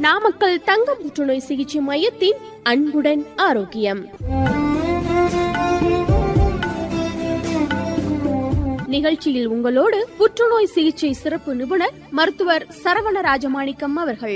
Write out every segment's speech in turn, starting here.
நாமக்கல் தங்க புற்றுநோய் சிகிச்சை மையத்தின் அன்புடன் ஆரோக்கியம் நிகழ்ச்சியில் உங்களோடு புற்றுநோய் சிகிச்சை சிறப்பு நிபுணர் மருத்துவர் சரவண ராஜமாணிக்கம் அவர்கள்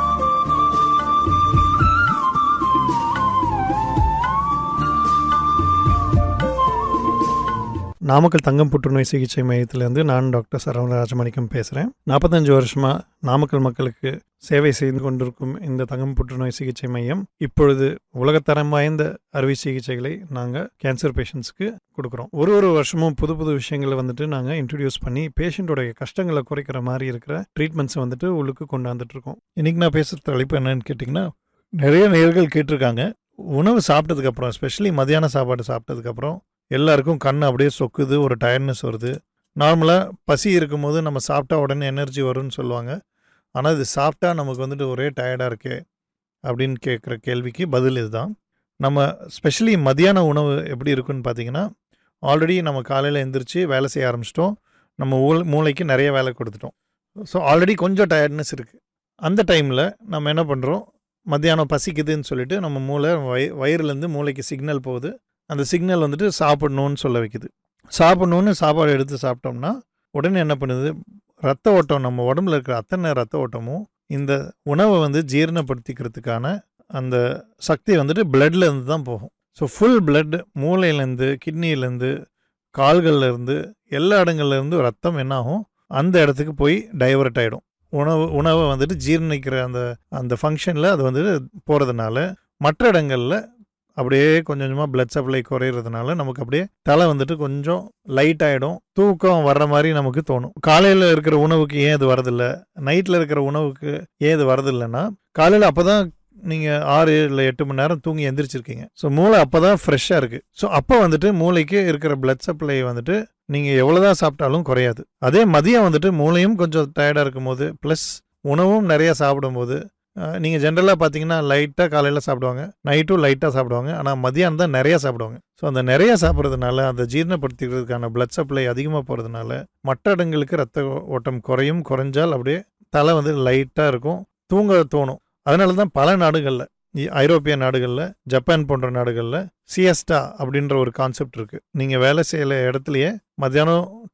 நாமக்கல் தங்கம் புற்றுநோய் சிகிச்சை மையத்திலேருந்து நான் டாக்டர் சரவண ராஜமாணிக்கம் பேசுகிறேன் நாற்பத்தஞ்சு வருஷமாக நாமக்கல் மக்களுக்கு சேவை செய்து கொண்டிருக்கும் இந்த தங்கம் புற்றுநோய் சிகிச்சை மையம் இப்பொழுது உலகத்தரம் வாய்ந்த அறுவை சிகிச்சைகளை நாங்கள் கேன்சர் பேஷண்ட்ஸ்க்கு கொடுக்குறோம் ஒரு ஒரு வருஷமும் புது புது விஷயங்களை வந்துட்டு நாங்கள் இன்ட்ரடியூஸ் பண்ணி பேஷண்ட்டோடைய கஷ்டங்களை குறைக்கிற மாதிரி இருக்கிற ட்ரீட்மெண்ட்ஸை வந்துட்டு உள்ளுக்கு கொண்டாந்துட்டு இருக்கோம் இன்றைக்கி நான் பேசுகிற தலைப்பு என்னன்னு கேட்டிங்கன்னா நிறைய நேர்கள் கேட்டிருக்காங்க உணவு சாப்பிட்டதுக்கப்புறம் எஸ்பெஷலி மதியான சாப்பாடு சாப்பிட்டதுக்கப்புறம் எல்லாருக்கும் கண் அப்படியே சொக்குது ஒரு டயர்ட்னஸ் வருது நார்மலாக பசி இருக்கும்போது நம்ம சாப்பிட்டா உடனே எனர்ஜி வரும்னு சொல்லுவாங்க ஆனால் இது சாப்பிட்டா நமக்கு வந்துட்டு ஒரே டயர்டாக இருக்கே அப்படின்னு கேட்குற கேள்விக்கு பதில் இதுதான் நம்ம ஸ்பெஷலி மதியான உணவு எப்படி இருக்குன்னு பார்த்தீங்கன்னா ஆல்ரெடி நம்ம காலையில் எந்திரிச்சு வேலை செய்ய ஆரம்பிச்சிட்டோம் நம்ம ஊழ் மூளைக்கு நிறைய வேலை கொடுத்துட்டோம் ஸோ ஆல்ரெடி கொஞ்சம் டயர்ட்னஸ் இருக்குது அந்த டைமில் நம்ம என்ன பண்ணுறோம் மத்தியானம் பசிக்குதுன்னு சொல்லிட்டு நம்ம மூளை வய வயிறுலேருந்து மூளைக்கு சிக்னல் போகுது அந்த சிக்னல் வந்துட்டு சாப்பிடணும்னு சொல்ல வைக்குது சாப்பிடணுன்னு சாப்பாடு எடுத்து சாப்பிட்டோம்னா உடனே என்ன பண்ணுது ரத்த ஓட்டம் நம்ம உடம்புல இருக்கிற அத்தனை ரத்த ஓட்டமும் இந்த உணவை வந்து ஜீரணப்படுத்திக்கிறதுக்கான அந்த சக்தி வந்துட்டு பிளட்ல இருந்து தான் போகும் ஸோ ஃபுல் பிளட் மூளையிலேருந்து கிட்னிலேருந்து கால்கள்ல இருந்து எல்லா இடங்கள்ல இருந்து ரத்தம் என்னாகும் அந்த இடத்துக்கு போய் டைவர்ட் ஆகிடும் உணவு உணவை வந்துட்டு ஜீரணிக்கிற அந்த அந்த ஃபங்க்ஷனில் அது வந்துட்டு போகிறதுனால மற்ற இடங்களில் அப்படியே கொஞ்சம் கொஞ்சமாக பிளட் சப்ளை குறையிறதுனால நமக்கு அப்படியே தலை வந்துட்டு கொஞ்சம் லைட் ஆகிடும் தூக்கம் வர்ற மாதிரி நமக்கு தோணும் காலையில் இருக்கிற உணவுக்கு ஏன் இது வரதில்லை நைட்டில் இருக்கிற உணவுக்கு ஏன் இது வரதில்லைன்னா காலையில் அப்போ தான் நீங்கள் ஆறு இல்லை எட்டு மணி நேரம் தூங்கி எந்திரிச்சிருக்கீங்க ஸோ மூளை அப்போ தான் ஃப்ரெஷ்ஷாக இருக்குது ஸோ அப்போ வந்துட்டு மூளைக்கு இருக்கிற பிளட் சப்ளை வந்துட்டு நீங்கள் எவ்வளோதான் சாப்பிட்டாலும் குறையாது அதே மதியம் வந்துட்டு மூளையும் கொஞ்சம் டயர்டாக இருக்கும் போது ப்ளஸ் உணவும் நிறைய சாப்பிடும்போது நீங்கள் ஜென்ரலாக பார்த்தீங்கன்னா லைட்டாக காலையில் சாப்பிடுவாங்க நைட்டும் லைட்டாக சாப்பிடுவாங்க ஆனால் மதியானம் தான் நிறையா சாப்பிடுவாங்க ஸோ அந்த நிறையா சாப்பிட்றதுனால அந்த ஜீரணப்படுத்திக்கிறதுக்கான பிளட் சப்ளை அதிகமாக போகிறதுனால மற்ற இடங்களுக்கு ரத்த ஓட்டம் குறையும் குறைஞ்சால் அப்படியே தலை வந்து லைட்டாக இருக்கும் தூங்க தோணும் அதனால தான் பல நாடுகளில் ஐரோப்பிய நாடுகளில் ஜப்பான் போன்ற நாடுகளில் சியஸ்டா அப்படின்ற ஒரு கான்செப்ட் இருக்குது நீங்கள் வேலை செய்யல இடத்துலையே மத்தியானம்